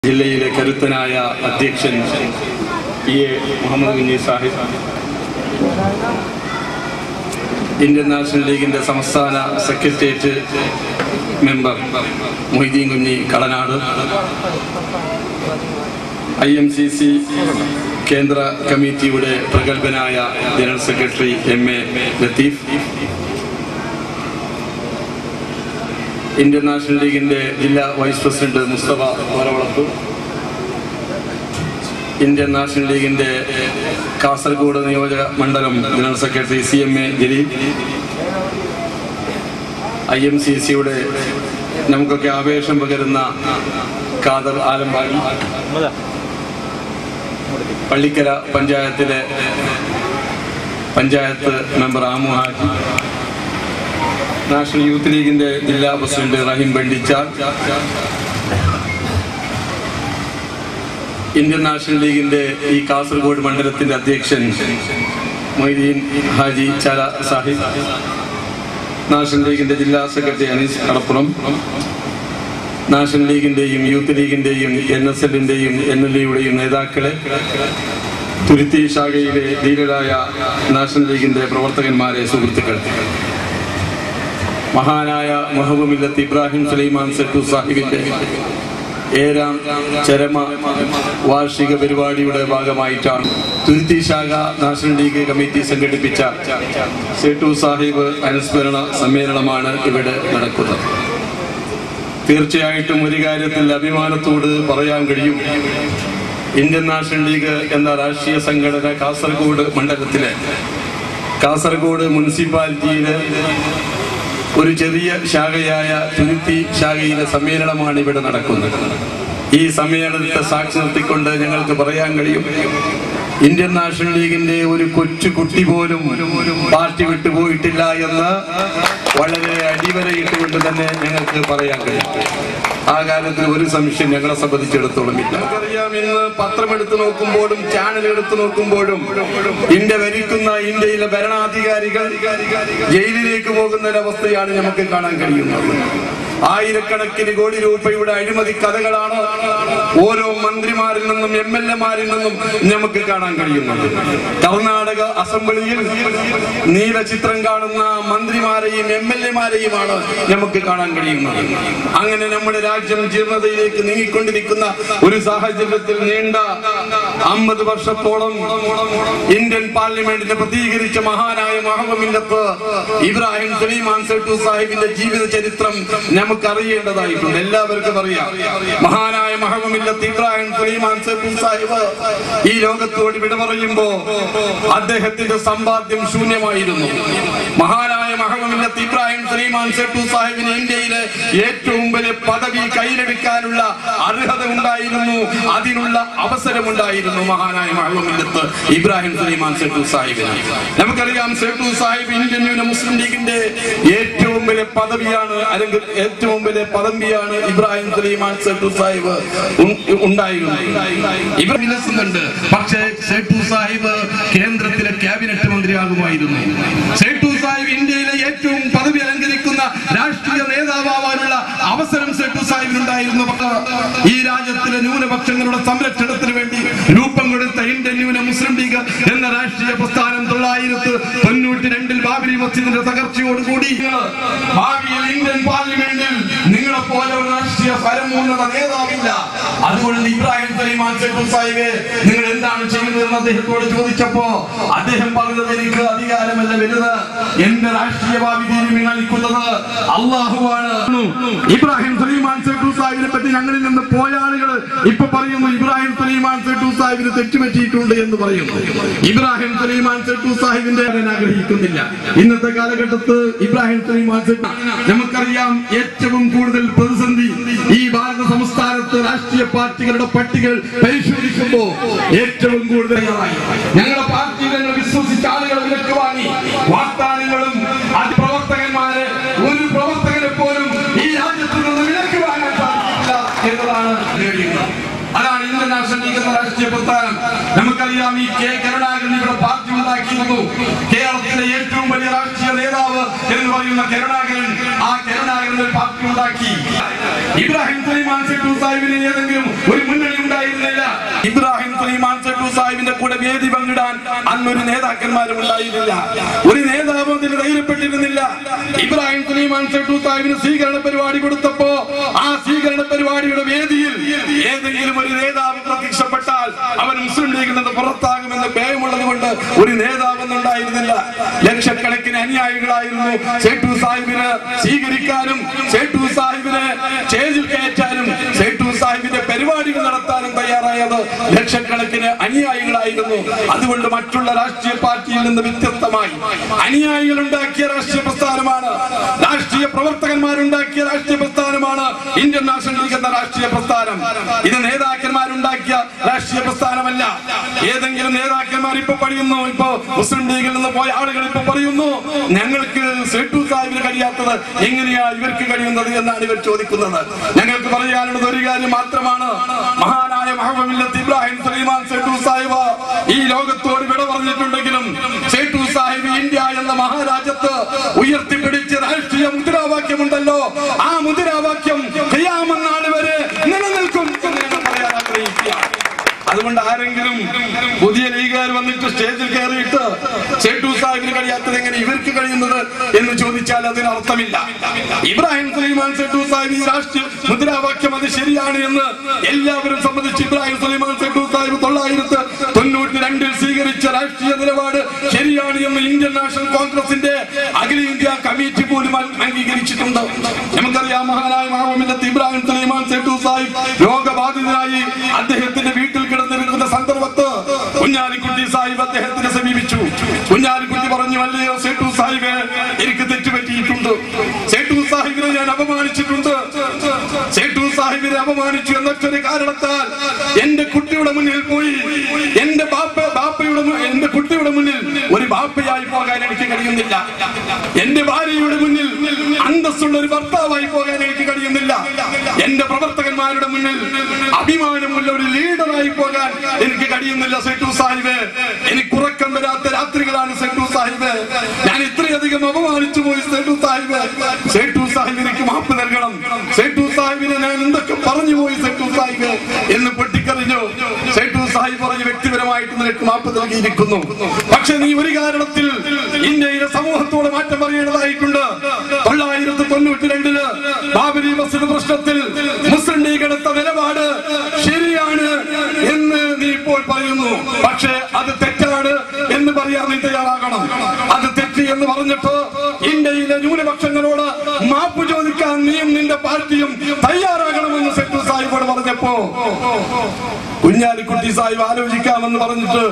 ജില്ലയിലെ കരുത്തനായ അധ്യക്ഷൻ പി എ മുഹമ്മദ് കുഞ്ഞി സാഹിബ് ഇന്ത്യൻ നാഷണൽ ലീഗിന്റെ സംസ്ഥാന secretariat member Moideen Kunhi Kalanad I M C C കേന്ദ്ര കമ്മിറ്റിയുടെ പ്രഗത്ഭനായ general secretary M A Latheef Indian national ലീഗിന്റെ ജില്ലാ vice president Musthafa Oravalathu Indian national ലീഗിന്റെ കാസർഗോഡ് നിയോജക മണ്ഡലം general secretary C M A Jaleel I M C സിയുടെ നമുക്കൊക്കെ ആവേശം പകരുന്ന ഖാദർ ആലമ്പാടി പള്ളിക്കര പഞ്ചായത്തിലെ panchayat member Aamu Haji national youth ലീഗിന്റെ ജില്ലാ president Raheem Bandichar Indian national ലീഗിന്റെ ഈ കാസർഗോഡ് മണ്ഡലത്തിന്റെ അധ്യക്ഷൻ മൊയ്തീൻ ഹാജി ചാല സാഹിബ് നാഷണൽ ലീഗിന്റെ ജില്ലാ സെക്രട്ടറി അനീസ് കടപ്പുറം നാഷണൽ ലീഗിന്റെയും യൂത്ത് ലീഗിന്റെയും എൻ എസ് എല്ലിന്റെയും എൻ എൽ എയുടെയും നേതാക്കളെ തുരുത്തി ശാഖയിലെ ധീരരായ നാഷണൽ ലീഗിന്റെ പ്രവർത്തകന്മാരെ സുഹൃത്തുക്കൾ മഹാനായ മുഹബുമില്ലത്ത് ഇബ്രാഹിം സുലൈമാൻ സെറ്റു സാഹിബിന്റെ ഏഴാം ചരമ വാർഷിക പരിപാടിയുടെ ഭാഗമായിട്ടാണ് തുരുത്തി ശാഖ നാഷണൽ ലീഗ് കമ്മിറ്റി സംഘടിപ്പിച്ച സെട്ടു സാഹിബ് അനുസ്മരണ സമ്മേളനമാണ് ഇവിടെ നടക്കുന്നത് തീർച്ചയായിട്ടും ഒരു കാര്യത്തിൽ അഭിമാനത്തോട് പറയാൻ കഴിയും ഇന്ത്യൻ നാഷണൽ ലീഗ് എന്ന രാഷ്ട്രീയ സംഘടന കാസർഗോഡ് മണ്ഡലത്തിലെ കാസർഗോഡ് മുനിസിപ്പാലിറ്റിയിലെ ഒരു ചെറിയ ശാഖയായ തുരുത്തി ശാഖയിലെ സമ്മേളനമാണ് ഇവിടെ നടക്കുന്നത് ഈ സമ്മേളനത്തെ സാക്ഷി നിർത്തിക്കൊണ്ട് ഞങ്ങൾക്ക് പറയാൻ കഴിയും ഇന്ത്യൻ നാഷണൽ ലീഗിന്റെ ഒരു കൊച്ചു കുട്ടി പോലും പാർട്ടി വിട്ടുപോയിട്ടില്ല എന്ന് വളരെ അടിവരയിട്ടുകൊണ്ട് തന്നെ ഞങ്ങൾക്ക് പറയാൻ കഴിയും ആ കാര്യത്തിൽ ഒരു സംശയം ഞങ്ങളെ സംബന്ധിച്ചിടത്തോളം ഇല്ല നമുക്കറിയാം ഇന്ന് പത്രമെടുത്ത് നോക്കുമ്പോഴും ചാനൽ എടുത്ത് നോക്കുമ്പോഴും ഇന്ത്യ ഭരിക്കുന്ന ഇന്ത്യയിലെ ഭരണാധികാരികൾ ജയിലിലേക്ക് പോകുന്ന ഒരവസ്ഥയാണ് നമുക്ക് കാണാൻ കഴിയുന്നത് ആയിരക്കണക്കിന് കോടി രൂപയുടെ അഴിമതി കഥകളാണ് ഓരോ മന്ത്രിമാരിൽ നിന്നും എം എൽ എമാരിൽ നിന്നും നമുക്ക് കാണാൻ കഴിയുന്നത് കർണാടക അസംബ്ലിയിൽ നീല ചിത്രം കാണുന്ന മന്ത്രിമാരെയും എം എൽ എമാരെയുമാണ് നമുക്ക് കാണാൻ കഴിയുന്നത് അങ്ങനെ നമ്മുടെ രാജ്യം ജീർണതയിലേക്ക് നീങ്ങിക്കൊണ്ടിരിക്കുന്ന ഒരു സാഹചര്യത്തിൽ നീണ്ട അമ്പത് വർഷത്തോളം ഇന്ത്യൻ പാർലമെന്റിനെ പ്രതികരിച്ച മഹാനായ മഹമ്മദ് ഇബ്രാഹിം സുലൈമാൻ സെട്ടു സാഹിബിന്റെ ജീവിത ചരിത്രം നമുക്ക് അറിയേണ്ടതായിട്ടുണ്ട് എല്ലാവർക്കും അറിയാം മഹാനായ മഹമ്മദ് ഇബ്രാഹിം സുലൈമാൻ സെട്ടു സാഹിബ് ഈ ലോകത്തോട് വിട പറയുമ്പോ അദ്ദേഹത്തിന്റെ സമ്പാദ്യം ശൂന്യമായിരുന്നു മഹാനായ മഹമ്മദ് ഇബ്രാഹിം സുലൈമാൻ സെട്ടു സാഹിബിന് ഇന്ത്യയിലെ ഏറ്റവും വലിയ പദവി കയ്യിലെടുക്കാനുള്ള അർഹത ഉണ്ടായിരുന്നു അതിനുള്ള അവസരമുണ്ടായിരുന്നു മഹാനായ മഹമ്മദ് ഇബ്രാഹിം സുലൈമാൻ സെട്ടു സാഹിബിന് നമുക്കറിയാം Sait Sahib Indian union Muslim ലീഗിന്റെ ഏറ്റവും വലിയ പദവിയാണ് അല്ലെങ്കിൽ ഏറ്റവും വലിയ പദവിയാണ് ഇബ്രാഹിം സുലൈമാൻ സെട്ടു സാഹിബ് ഉം- ഉണ്ടായിരുന്നത് ഇവർ വിലസുന്നുണ്ട് പക്ഷേ സേട്ടു സാഹിബ് കേന്ദ്രത്തിലെ ക്യാബിനറ്റ് മന്ത്രിയാകുമായിരുന്നു സേട്ടു സാഹിബ് ഇന്ത്യയിലെ ഏറ്റവും പദവി അലങ്കരിക്കുന്ന രാഷ്ട്രീയ നേതാവാനുള്ള അവസരം സേട്ടു സാഹിബിനുണ്ടായിരുന്നു പക്ഷേ ഈ രാജ്യത്തിലെ ന്യൂനപക്ഷങ്ങളുടെ സംരക്ഷണത്തിന് വേണ്ടി രൂപം കൊടുത്ത ഇന്ത്യൻ ന്യൂന മുസ്ലിം ലീഗ് എന്ന രാഷ്ട്രീയ പ്രസ്ഥാനം തൊള്ളായിരത്തി തൊണ്ണൂറ്റി രണ്ടിൽ ബാബരി മസ്ജിദിന്റെ തകർച്ചയോടുകൂടി ഭാവിയിൽ ഇന്ത്യൻ പാർലമെന്റിൽ നിങ്ങളെ പോലെ ഒരു രാഷ്ട്രീയ പരമോന്നത നേതാവില്ല അതുകൊണ്ട് ഇബ്രാഹിം സലീമാൻ സെട്ടു സാഹിബ് നിങ്ങൾ എന്താണ് ചെയ്യുന്നതെന്ന് അദ്ദേഹത്തോട് ചോദിച്ചപ്പോ അദ്ദേഹം പറഞ്ഞത് എനിക്ക് അധികാരമല്ല വലുത് എന്റെ രാഷ്ട്രീയ ഭാവി തീരുമാനിക്കുന്നത് അള്ളാഹുവാണ് ഇബ്രാഹിം സലീമാൻ സെട്ടു സാഹിബിനെ പറ്റി ഞങ്ങളിൽ നിന്ന് പോയ ആളുകൾ ഇപ്പൊ പറയുന്നു ഇബ്രാഹിം സലീമാൻ സെട്ടു സാഹിബിന് തെറ്റുപറ്റിയിട്ടുണ്ട് എന്ന് പറയുന്നു ഇബ്രാഹിം സലീമാൻ സെട്ടു സാഹിബിന്റെ ഞാൻ ആഗ്രഹിക്കുന്നില്ല ഇന്നത്തെ കാലഘട്ടത്ത് ഇബ്രാഹിം സലീമാൻ സെട്ടു നമുക്കറിയാം ഏറ്റവും കൂടുതൽ പ്രതിസന്ധി ഈ ഭാരത സംസ്ഥാനത്ത് രാഷ്ട്രീയ പാർട്ടികളുടെ പട്ടികൾ പരിശോധിക്കുമ്പോ ഏറ്റവും കൂടുതൽ ഞങ്ങളുടെ പാർട്ടി ഞങ്ങൾ വിശ്വസിച്ച ആളുകളെ വിലക്ക് വാങ്ങി വാഗ്ദാനങ്ങളും അത് പ്രവർത്തകന്മാര് ഒരു പ്രവർത്തകനെ പോലും ഈ രാജ്യത്ത് നിന്ന് വിലക്ക് വാങ്ങാൻ സാധിക്കില്ല എന്നതാണ് നേടിയത് അതാണ് ഇന്ത്യൻ നാഷണൽ ലീഗ് എന്ന രാഷ്ട്രീയ പ്രസ്ഥാനം നമുക്കറിയാം ഈ കെ കരുണാകരൻ ഇവിടെ പാർട്ടി ഉണ്ടാക്കിയിരുന്നു കേരളത്തിലെ ഏറ്റവും വലിയ രാഷ്ട്രീയ നേതാവ് എന്ന് പറയുന്ന കരുണാകരൻ ആ കരുണാകരൻ ഒരു പാർട്ടി ഉണ്ടാക്കി ഇബ്രാഹിം സുലൈമാൻ സെട്ടു സാഹിബിന് ഏതെങ്കിലും ഒരു മുന്നണി ഉണ്ടായിരുന്നില്ല ഇബ്രാഹിം സുലൈമാൻ സെട്ടു സാഹിബിന്റെ കൂടെ വേദി പങ്കിടാൻ അന്നൊരു നേതാക്കന്മാരും ഉണ്ടായിരുന്നില്ല ഒരു നേതാവും അതിന് ധൈര്യപ്പെട്ടിരുന്നില്ല ഇബ്രാഹിം സുലൈമാൻ സെട്ടു സാഹിബിന് സ്വീകരണ പരിപാടി കൊടുത്തപ്പോ ആ സ്വീകരണ പരിപാടിയുടെ വേദിയിൽ ഏതെങ്കിലും ഒരു നേതാവ് പ്രത്യക്ഷപ്പെട്ടാൽ അവൻ മുസ്ലിം ലീഗിൽ നിന്ന് പുറത്താകുമെന്ന് ഭയമുള്ളത് കൊണ്ട് ഒരു നേതാവൊന്നും ഉണ്ടായിരുന്നില്ല ലക്ഷക്കണക്കിന് അനുയായികളായിരുന്നു സേട്ടു സാഹിബിന് സ്വീകരിക്കാനും സേട്ടു സാഹിബിനെ സ്റ്റേജിൽ കയറ്റാനും സേട്ടു സാഹിബിന്റെ പരിപാടികൾ നടത്താനും തയ്യാറായത് ലക്ഷക്കണക്കിന് അനുയായികളായിരുന്നു അതുകൊണ്ട് മറ്റുള്ള രാഷ്ട്രീയ പാർട്ടിയിൽ നിന്ന് വ്യത്യസ്തമായി അനുയായികൾ ഉണ്ടാക്കിയ രാഷ്ട്രീയ പ്രസ്ഥാനമാണ് രാഷ്ട്രീയ പ്രവർത്തകന്മാരുണ്ടാക്കിയ രാഷ്ട്രീയ പ്രസ്ഥാനമാണ് ഇന്ത്യൻ നാഷണൽ ലീഗ് എന്ന രാഷ്ട്രീയ പ്രസ്ഥാനം ഇത് നേതാക്കന്മാരുണ്ടാക്കിയ രാഷ്ട്രീയ പ്രസ്ഥാനമല്ല ഏതെങ്കിലും നേതാക്കന്മാർ ഇപ്പൊ പറയുന്നു ഇപ്പൊ മുസ്ലിം ലീഗിൽ നിന്ന് പോയ ആളുകൾ ഇപ്പൊ പറയുന്നു ഞങ്ങൾക്ക് സെട്ടു സാഹിബിന് കഴിയാത്തത് എങ്ങനെയാ ഇവർക്ക് കഴിയുന്നത് എന്നാണ് ഇവർ ചോദിക്കുന്നത് ഞങ്ങൾക്ക് പറയാനുള്ളത് ഒരു കാര്യം മാത്രമാണ് മഹാനായ മഹമ്മദ് ഇബ്രാഹിം സലീമാൻ സെട്ടു സാഹിബ് ഈ ലോകത്തോട് വിട പറഞ്ഞിട്ടുണ്ടെങ്കിലും സെട്ടു സാഹിബ് ഇന്ത്യ എന്ന മഹാരാജ്യത്ത് ഉയർത്തിപ്പിടിച്ച രാഷ്ട്രീയ മുദ്രാവാക്യമുണ്ടല്ലോ ആ മുദ്രാവാക്യം ഖിയാമത്ത് വരെ നിലനിൽക്കും എന്ന് ഞങ്ങൾ പറയാൻ ആഗ്രഹിക്കുകയാണ് അതുകൊണ്ട് ആരെങ്കിലും പുതിയ ലീഗുകാർ വന്നിട്ട് സ്റ്റേജിൽ കയറിയിട്ട് ചേട്ടു സാഹിബിന് കഴിയാത്തത് എങ്ങനെ ഇവർക്ക് കഴിയുന്നത് എന്ന് ചോദിച്ചാൽ അതിന് അർത്ഥമില്ല ഇബ്രാഹിം സുലൈമാൻ ചേട്ടു സാഹിബ് ഈ രാഷ്ട്രീയ മുദ്രാവാക്യം അത് ശരിയാണ് എന്ന് എല്ലാവരും സംബന്ധിച്ച് ഇബ്രാഹിം സുലൈമാൻ ചേട്ടു സാഹിബ് തൊള്ളായിരത്തി തൊണ്ണൂറ്റി രണ്ടിൽ സ്വീകരിച്ച രാഷ്ട്രീയ നിലപാട് ശരിയാണ് എന്ന് ഇന്ത്യൻ നാഷണൽ കോൺഗ്രസിന്റെ അഖിലേന്ത്യാ കമ്മിറ്റി പോലും അംഗീകരിച്ചിട്ടുണ്ട് നമുക്കറിയാം മഹാനായ മഹാമില്ലത്ത് ഇബ്രാഹിം സുലൈമാൻ ചേട്ടു സാഹിബ് രോഗബാധിതനായി അദ്ദേഹത്തിന്റെ വീട്ടിൽ കിടന്നിരിക്കുന്ന സന്ദർഭത്ത് കുഞ്ഞാലിക്കുട്ടി സാഹിബ് അദ്ദേഹത്തിനെ സമീപിച്ചു കുഞ്ഞാലിക്കുട്ടി പറഞ്ഞു അല്ലയോ സേട്ടു സാഹിബ് എനിക്ക് തെറ്റുപറ്റിയിട്ടുണ്ട് സേട്ടു സാഹിബിനെ ഞാൻ അപമാനിച്ചിട്ടുണ്ട് സേട്ടു സാഹിബിനെ അപമാനിച്ചു എന്നൊരു കാരണത്താൽ എന്റെ കുട്ടിയുടെ മുന്നിൽ പോയി എന്റെ ബാപ്പ ബാപ്പയുടെ മു- എന്റെ കുട്ടിയുടെ മുന്നിൽ ഒരു ബാപ്പയായി പോകാൻ എനിക്ക് കഴിയുന്നില്ല എന്റെ ഭാര്യയുടെ മുന്നിൽ അന്തസ്സുള്ള ഒരു ഭർത്താവായി പോകാൻ എനിക്ക് കഴിയുന്നില്ല എന്റെ പ്രവർത്തകന്മാരുടെ മുന്നിൽ അഭിമാനമുള്ള ഒരു ലീഡറായി പോകാൻ എനിക്ക് കഴിയുന്നില്ല സെട്ടു സാഹിബ് എനിക്ക് ഉറക്കം വരാത്ത രാത്രികളാണ് സെട്ടു സാഹിബ് ഞാൻ ഇത്രയധികം അപമാനിച്ചു പോയി സെട്ടു സാഹിബ് സെട്ടു സാഹിബ് എനിക്ക് മാപ്പ് നൽകണം സെട്ടു സാഹിബിനെ ഞാൻ എന്തൊക്കെ പറഞ്ഞു പോയി സെട്ടു സാഹിബ് എന്ന് പൊട്ടിക്കറിഞ്ഞു സെട്ടു സാഹിബ് പറഞ്ഞ് വ്യക്തിപരമായിട്ട് നിനക്ക് മാപ്പ് നൽകിയിരിക്കുന്നു പക്ഷെ നീ ഒരു കാരണത്തിൽ ഇന്ത്യയിലെ സമൂഹത്തോട് മാറ്റം പറയേണ്ടതായിട്ടുണ്ട് തൊള്ളായിരത്തി തൊണ്ണൂറ്റി രണ്ടില് ബാബരി മസ്ജിദ് പ്രശ്നത്തിൽ മുസ്ലിം ലീഗ് എടുത്ത നിലപാട് ശരിയാണ് എന്ന് നീ ഇപ്പോൾ പറയുന്നു പക്ഷേ അത് തെറ്റാണ് എന്ന് പറയാൻ നീ തയ്യാറാകണം അത് തെറ്റ് എന്ന് പറഞ്ഞിട്ട് ഇന്ത്യയിലെ ന്യൂനപക്ഷങ്ങളോട് മാപ്പ് ചോദിക്കാൻ നീയും നിന്റെ പാർട്ടിയും തയ്യാറാകണമെന്ന് സെറ്റു സാഹിബോട് പറഞ്ഞപ്പോ കുഞ്ഞാലിക്കുട്ടി സാഹിബ് ആലോചിക്കാമെന്ന് പറഞ്ഞിട്ട്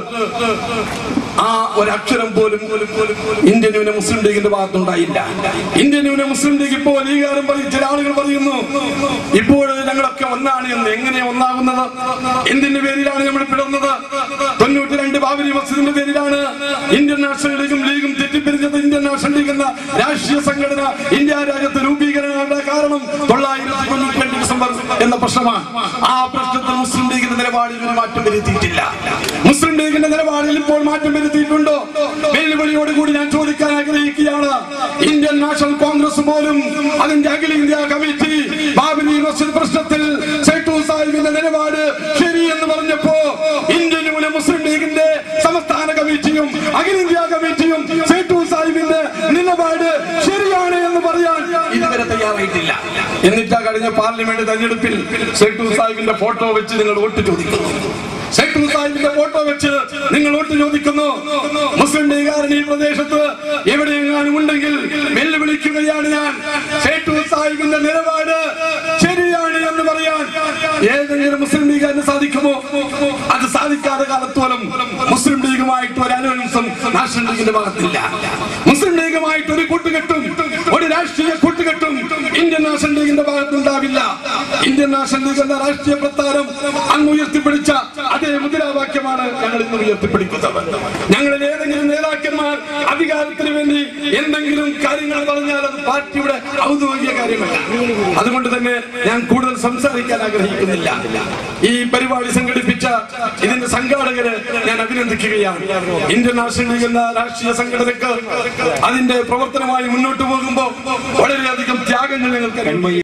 ആ ഒരക്ഷരം പോലും ഇന്ത്യൻ ന്യൂന മുസ്ലിം ലീഗിന്റെ ഭാഗത്തുണ്ടായില്ല ഇന്ത്യൻ ന്യൂന മുസ്ലിം ലീഗ് ഇപ്പോൾ ലീഗുകാരും പറയും ചില ആളുകൾ പറയുന്നു ഇപ്പോൾ ഞങ്ങളൊക്കെ ഒന്നാണ് എന്ന് എങ്ങനെ ഒന്നാകുന്നത് എന്തിന്റെ പേരിലാണ് നമ്മൾ പിളർന്നത് തൊണ്ണൂറ്റി രണ്ട് ബാബരി മസ്ജിദിന്റെ പേരിലാണ് ഇന്ത്യൻ നാഷണൽ ലീഗും ലീഗും തെറ്റിപ്പിരിഞ്ഞത് ഇന്ത്യൻ നാഷണൽ ലീഗ് എന്ന രാഷ്ട്രീയ സംഘടന ഇന്ത്യ രാജ്യത്ത് രൂപീകരണങ്ങളുടെ കാരണം തൊള്ളായിരത്തി തൊണ്ണൂറ്റി രണ്ട് ഡിസംബർ എന്ന പ്രശ്നമാണ് ആ പ്രശ്നത്തിൽ മുസ്ലിം ലീഗിന്റെ നിലപാടിൽ ഒരു മാറ്റം വരുത്തിയിട്ടില്ല മുസ്ലിം ലീഗിന്റെ നിലപാടിൽ ഇപ്പോൾ മാറ്റം വരുത്തിയിട്ടുണ്ടോ വെല്ലുവിളിയോട് കൂടി ഞാൻ ചോദിക്കാൻ ആഗ്രഹിക്കുകയാണ് ഇന്ത്യൻ നാഷണൽ കോൺഗ്രസ് പോലും അതിന്റെ അഖിലേന്ത്യാ കമ്മിറ്റി ബാബരി മസ്ജിദ് പ്രശ്നത്തിൽ സൈറ്റു സാഹിബിന്റെ നിലപാട് ശരിയെന്ന് പറഞ്ഞപ്പോ ഇന്ത്യൻ ന്യൂന മുസ്ലിം ലീഗിന്റെ സംസ്ഥാന കമ്മിറ്റിയും അഖിലേന്ത്യാ കമ്മിറ്റിയും സൈറ്റു സാഹിബിന്റെ നിലപാട് ശരിയാണ് എന്ന് പറയാൻ ഇതുവരെ തയ്യാറായിട്ടില്ല എന്നിട്ടാ കഴിഞ്ഞ പാർലമെന്റ് തെരഞ്ഞെടുപ്പിൽ സൈറ്റു സാഹിബിന്റെ ഫോട്ടോ വെച്ച് നിങ്ങൾ വോട്ട് ചോദിക്കുന്നു സൈക്കിൾ സാഹിബിന്റെ ഫോട്ടോ വെച്ച് നിങ്ങൾ വോട്ട് ചോദിക്കുന്നു മുസ്ലിം ലീഗുകാരൻ ഈ പ്രദേശത്ത് എവിടെയെങ്ങാനും ഉണ്ടെങ്കിൽ വെല്ലുവിളിക്കുകയാണ് ഞാൻ സൈക്കിൾ സാഹിബിന്റെ നിലപാട് ശരിയാണ് എന്ന് പറയാൻ ഏതെങ്കിലും മുസ്ലിം ലീഗുകാരന് സാധിക്കുമോ അത് സാധിക്കാത്ത കാലത്തോളം മുസ്ലിം ലീഗുമായിട്ട് ഒരു അനുവൻസം നാഷണൽ ലീഗിന്റെ ഭാഗത്തില്ല മുസ്ലിം ലീഗുമായിട്ട് ഒരു കൂട്ടുകെട്ടും ഒരു രാഷ്ട്രീയ കൂട്ടുകെട്ടും ഇന്ത്യൻ നാഷണൽ ലീഗിന്റെ ഭാഗത്തുണ്ടാവില്ല ഇന്ത്യൻ നാഷണൽ ലീഗ് എന്ന രാഷ്ട്രീയ പ്രസ്ഥാനം അങ്ങ് ഉയർത്തിപ്പിടിച്ച അതേ മുദ്രാവാക്യമാണ് ഞങ്ങൾ ഇന്ന് ഉയർത്തിപ്പിടിക്കുന്നത് ഞങ്ങളിൽ ഏതെങ്കിലും നേതാക്കന്മാർ നേതാക്കന്മാർ അധികാരത്തിന് വേണ്ടി എന്തെങ്കിലും കാര്യങ്ങൾ പറഞ്ഞാൽ അത് പാർട്ടിയുടെ ഔദ്യോഗിക കാര്യമല്ല അതുകൊണ്ട് തന്നെ ഞാൻ കൂടുതൽ സംസാരിക്കാൻ ആഗ്രഹിക്കുന്നില്ല ഈ പരിപാടി സംഘടിപ്പിച്ച ഇതിന്റെ സംഘാടകരെ ഞാൻ അഭിനന്ദിക്കുകയാണ് ഇന്ത്യൻ നാഷണൽ ലീഗ് എന്ന രാഷ്ട്രീയ സംഘടനക്ക് അതിന്റെ പ്രവർത്തനമായി മുന്നോട്ട് പോകുമ്പോൾ വളരെയധികം ത്യാഗങ്ങൾ ഞങ്ങൾക്ക്